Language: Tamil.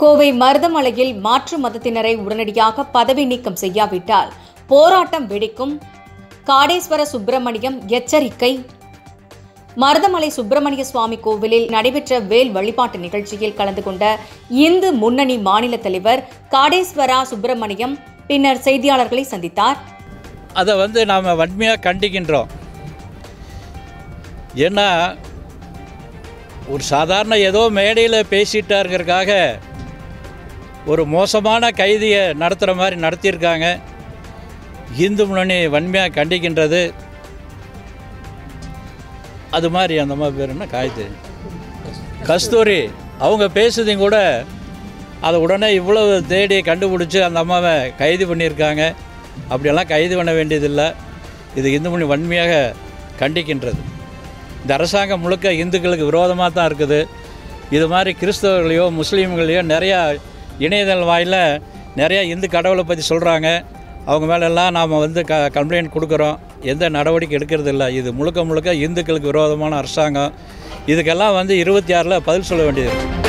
கோவை மருதமலையில் மாற்று மதத்தினரை உடனடியாக பதவி நீக்கம் செய்யாவிட்டால் போராட்டம் வெடிக்கும் காடேஸ்வர சுப்பிரமணியம் எச்சரிக்கை மருதமலை சுப்பிரமணிய சுவாமி கோவிலில் நடைபெற்ற வேல் வழிபாட்டு நிகழ்ச்சியில் கலந்து கொண்ட இந்து முன்னணி மாநில தலைவர் காடேஸ்வரா சுப்பிரமணியம் பின்னர் செய்தியாளர்களை சந்தித்தார் அதை வந்து நாம் வன்மையாக கண்டிக்கின்றோம் ஏன்னா ஒரு சாதாரண ஏதோ மேடையில் பேசிட்டாருங்கிறதுக்காக ஒரு மோசமான கைதியை நடத்துகிற மாதிரி நடத்தியிருக்காங்க இந்து முன்னணி வன்மையாக கண்டிக்கின்றது அது மாதிரி அந்த மாதிரி பேர் என்ன காய்து கஸ்தூரி அவங்க பேசுதையும் கூட அதை உடனே இவ்வளவு தேடி கண்டுபிடிச்சி அந்த அம்மாவை கைது பண்ணியிருக்காங்க அப்படியெல்லாம் கைது பண்ண வேண்டியதில்லை இது இந்து மொழி வன்மையாக கண்டிக்கின்றது இந்த அரசாங்கம் முழுக்க இந்துக்களுக்கு விரோதமாக தான் இருக்குது இது மாதிரி கிறிஸ்தவர்களையோ முஸ்லீம்களையோ நிறையா இணையதள வாயில நிறையா இந்து கடவுளை பற்றி சொல்கிறாங்க அவங்க மேலெல்லாம் நாம் வந்து க கம்ப்ளைண்ட் கொடுக்குறோம் எந்த நடவடிக்கை எடுக்கிறது இல்லை இது முழுக்க முழுக்க இந்துக்களுக்கு விரோதமான அரசாங்கம் இதுக்கெல்லாம் வந்து இருபத்தி ஆறில் பதில் சொல்ல வேண்டியது இருக்குது